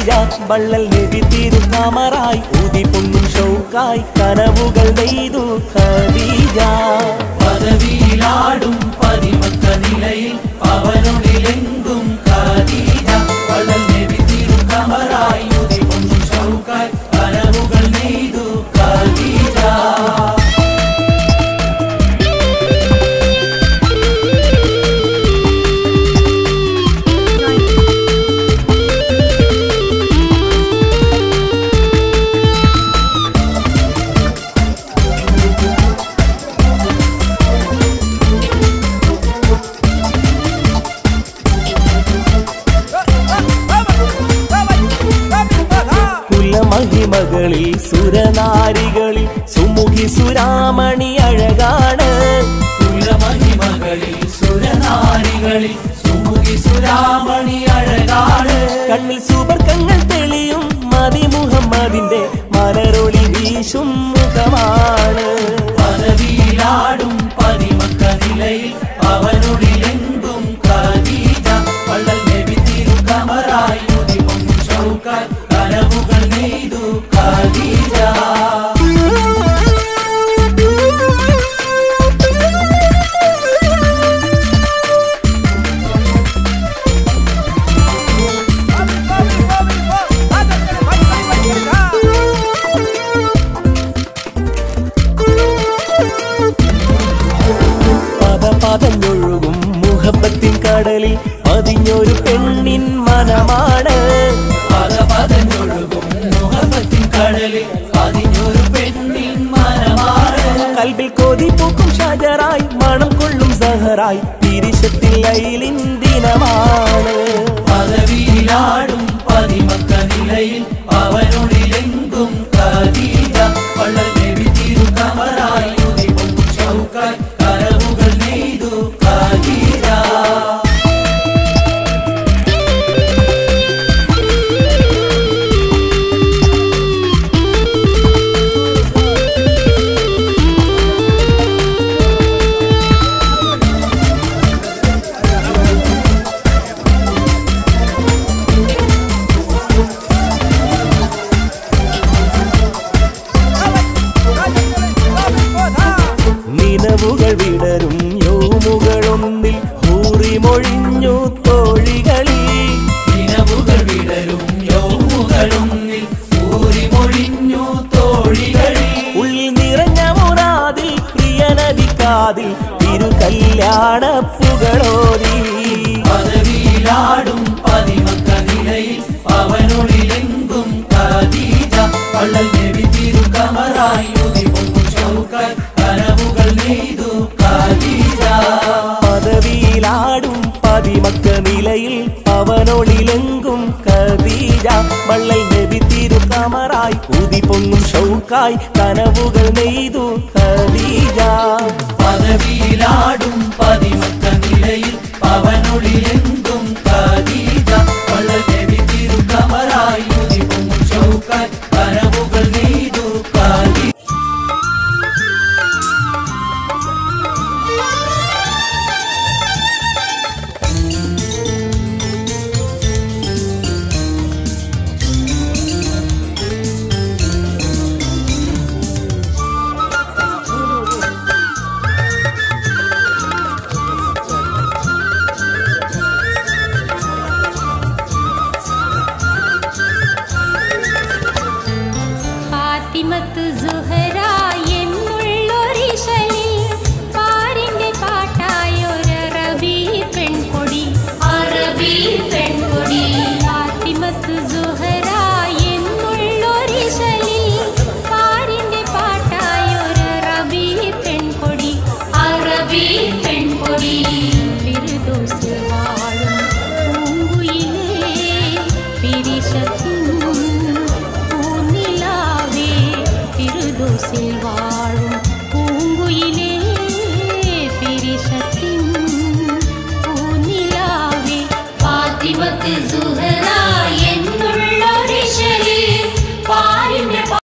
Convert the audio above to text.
ഖദീജ വള്ളൽ നബി തിരുക്കാമറായി ഊതി പൊന്നും ഷൗക്കായി കനവുകൾ നെയ്തു ഖദീജ പദവിയിലാടും പതിമക്ക നിലയിൽ അവനുള്ളിലെങ്കും ഖദീജ വള്ളൽ നബി തിരുക്കമറായി ഉദിപൊന്നും ഷൗക്കായി കനവുകൾ നെയ്തു ഖദീജ കുലമഹിമകളിൽ സുരനാരികളിൽ സുമുഖി സുരാമണി അഴകാണ് കുലമഹിമകളിൽ സുരനാരികളിൽ സുമുഖി സുരാമണി അഴകാണ് കണ്ണിൽ സുബർക്കങ്ങൾ തെളിയും മതി മുഹമ്മദിന്റെ മലരൊളി വീശും മുഖമാണ് പദവിയിലാടും പതിമക്ക നിലയിൽ അവനുള്ളിലെങ്കും ഖദീജ വള്ളൽ നബി തിരുക്കമറായി ഉദിപൊന്നും ഷൗക്കാൽ കനവുകൾ നെയ്തു ഖദീജ പദ പതഞ്ഞൊഴുകും മുഹബത്തിൻ കടലിൽ പതിഞ്ഞൊരു പെണ്ണിൻ മനമാണ് പല പദഞ്ഞൊഴുകും മുഹബത്തിൻ കടലിൽ പതിഞ്ഞൊരു പെണ്ണിൻ മനമാണ് കൽബിൽ കൊതിപ്പൂക്കും ഷജറായി മണം കൊള്ളും സഹറായി തിരിശത്തിൽ ലൈലിൻ ദിനമാണ് പദവിയിലാടും പതിമക്ക നിലയിൽ അവനുള്ളിലെങ്കും ഖദീജ വള്ളൽ നബി തിരുക്കമറായി ഉദിപൊന്നും ഷൗക്കാൽ കനവുകൾ നെയ്തു ഖദീജ നിലവുകൾ വിടരും യൗമുകളൊന്നിൽ ഹൂറി മൊഴിഞ്ഞു തോഴികളിൽ നിലവുകൾ വിടരും യൗമുകളൊന്നിൽ ഊരി മൊഴിഞ്ഞു തോഴികളിൽ ഉള്ളിൽ നിറഞ്ഞ മുറാതിൽ പ്രിയനദിക്കാതിൽ തിരുകല്യാണ പുകളോതി പദവിയിലാടും പതിമക്ക നിലയിൽ അവനുള്ളിലെങ്കും ഖദീജ വള്ളൽ നബി തിരുക്കമറായി ഉദിപൊന്നും ഷൗക്കാൽ കനവുകൾ നെയ്തു ഖദീജ പദവിയിലാടും പതിമക്ക നിലയിൽ പവനൊളിലെങ്കും കദീജ വള്ളൽ നബി തിരുക്കമറായി ഊതി പൊങ്ങും ഷൗക്കായി കനവുകൾ നെയ്തു ഖദീജ പദവിയിലാടും പതിമക്ക നിലയിൽ അവനുള്ളിലെങ്കും ഖദീജ വള്ളൽ നബി തിരുക്കമറായി ഉദിപൊന്നും ഷൗക്കാൽ കനവുകൾ നെയ്തു ഖദീജ ഫാത്തിമത്ത് സുഹറ എന്നുള്ളൊരിശലിൽ പാരിന്റെ പാട്ടായൊരറബി പെൺകൊടി അറബി പെൺകൊടി ഫാത്തിമത്ത് സുഹറ എന്നുള്ളൊരിശലിൽ പാരിന്റെ പാട്ടായൊരറബി പെൺകൊടി അറബി പെൺകൊടി ഫിർദൗസ് വാഴും പൂങ്കുയിലേ പിരിശത്തിൻ പൂനിലാവേ തിരുദോസിൽ വാഴും പൂങ്കുയിലേ പിരിശത്തിൻ പൂനിലാവേ ഫാത്തിമത്ത് സുഹറ